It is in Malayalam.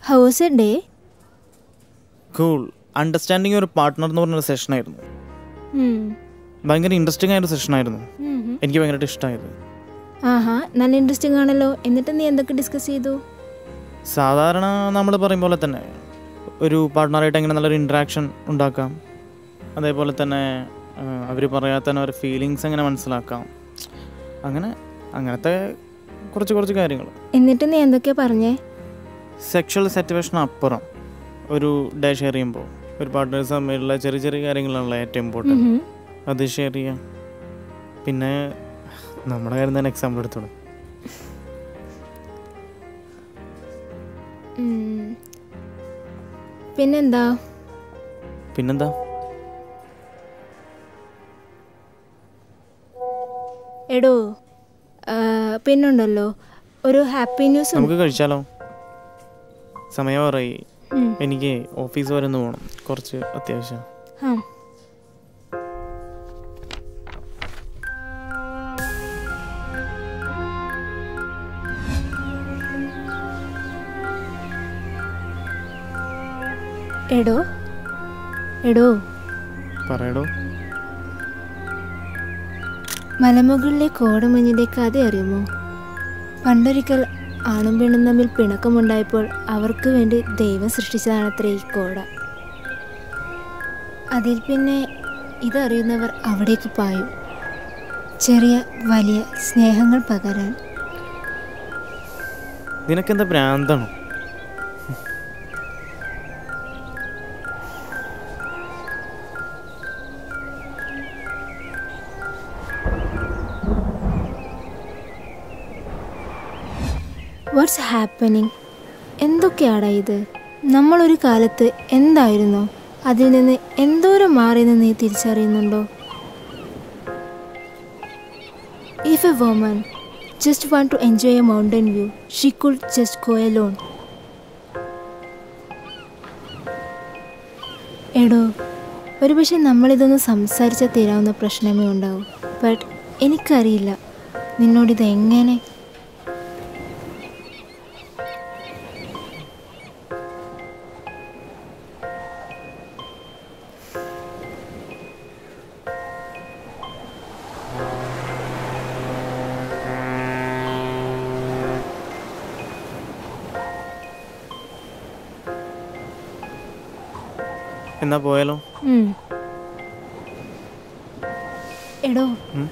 How was a day cool understanding ഒരു പാർട്ട്ണർ എന്ന് പറഞ്ഞൊരു സെഷനായിരുന്നു ഭയങ്കര ഇൻട്രസ്റ്റിംഗ് ആയൊരു സെഷനായിരുന്നു എനിക്ക് ഭയങ്കരമായിട്ട് ഇഷ്ടമായത് ആഹാ നല്ല ഇൻട്രസ്റ്റിംഗ് ആണല്ലോ എന്നിട്ട് നീ എന്തൊക്കെ ഡിസ്കസ് ചെയ്തു സാധാരണ നമ്മൾ പറയും പോലെ തന്നെ ഒരു പാർട്ട്ണറായിട്ട് എങ്ങനെ നല്ലൊരു ഇൻട്രാക്ഷൻ ഉണ്ടാക്കാം അതേപോലെ തന്നെ അവർ പറയാത്ത തന്നെ അവരുടെ ഫീലിങ്സ് എങ്ങനെ മനസ്സിലാക്കാം അങ്ങനെ അങ്ങനത്തെ കുറച്ച് കുറച്ച് കാര്യങ്ങൾ എന്നിട്ട് നീ എന്തൊക്കെയാ പറഞ്ഞേ സെക്ഷൽ സാറ്റിസ്ഫാക്ഷൻ അപ്പുറം ഒരു ഡേ ഷെയർ ചെയ്യുമ്പോൾ ഒരു പാർട്ട്നേഴ്സ് തമ്മിലുള്ള ചെറിയ ചെറിയ കാര്യങ്ങളാണല്ലോ ഏറ്റവും ഇമ്പോർട്ടൻറ്റ് ഉഹും. അത് ഷെയർ ചെയ്യാം പിന്നെ നമ്മുടെ കാര്യം തന്നെ എക്സാമ്പിൾ എടുത്തോളൂ ഉം. പിന്നെന്താ പിന്നെന്താ എടോ ആ, പിന്നുണ്ടല്ലോ ഒരു ഹാപ്പി ന്യൂസ് ഉണ്ട്. നമുക്ക് കഴിച്ചാലോ സമയം പറയി ഉം. എനിക്ക് ഓഫീസ് വരെ ഒന്ന് പോകണം കുറച്ച് അത്യാവശ്യം ആ. എടോ എടോ പറയടോ മലമുകളിലെ കോടമഞ്ഞിന്റെ കഥ അറിയുമോ പണ്ടൊരിക്കൽ ആണും പെണ്ണും തമ്മിൽ പിണക്കമുണ്ടായപ്പോൾ അവർക്ക് വേണ്ടി ദൈവം സൃഷ്ടിച്ചതാണത്രേ ഈ കോട അതിൽ പിന്നെ ഇതറിയുന്നവർ അവിടേക്ക് പായും ചെറിയ വലിയ സ്നേഹങ്ങൾ പകരാൻ നിനക്കെന്താ ഭ്രാന്താണോ വാട്ട്സ് ഹാപ്പനിങ് എന്തൊക്കെയാടാ ഇത് നമ്മളൊരു കാലത്ത് എന്തായിരുന്നോ അതിൽ നിന്ന് എന്തോരം മാറിയെന്ന് നീ തിരിച്ചറിയുന്നുണ്ടോ if a woman just want to enjoy a mountain view she could just go alone എടോ ഒരുപക്ഷെ നമ്മളിതൊന്ന് സംസാരിച്ചാൽ തീരാവുന്ന പ്രശ്നമേ ഉണ്ടാവും ബട്ട് എനിക്കറിയില്ല നിന്നോടിത് എങ്ങനെ എന്നാ പോയാലോ ഉം. എടോ ഉം?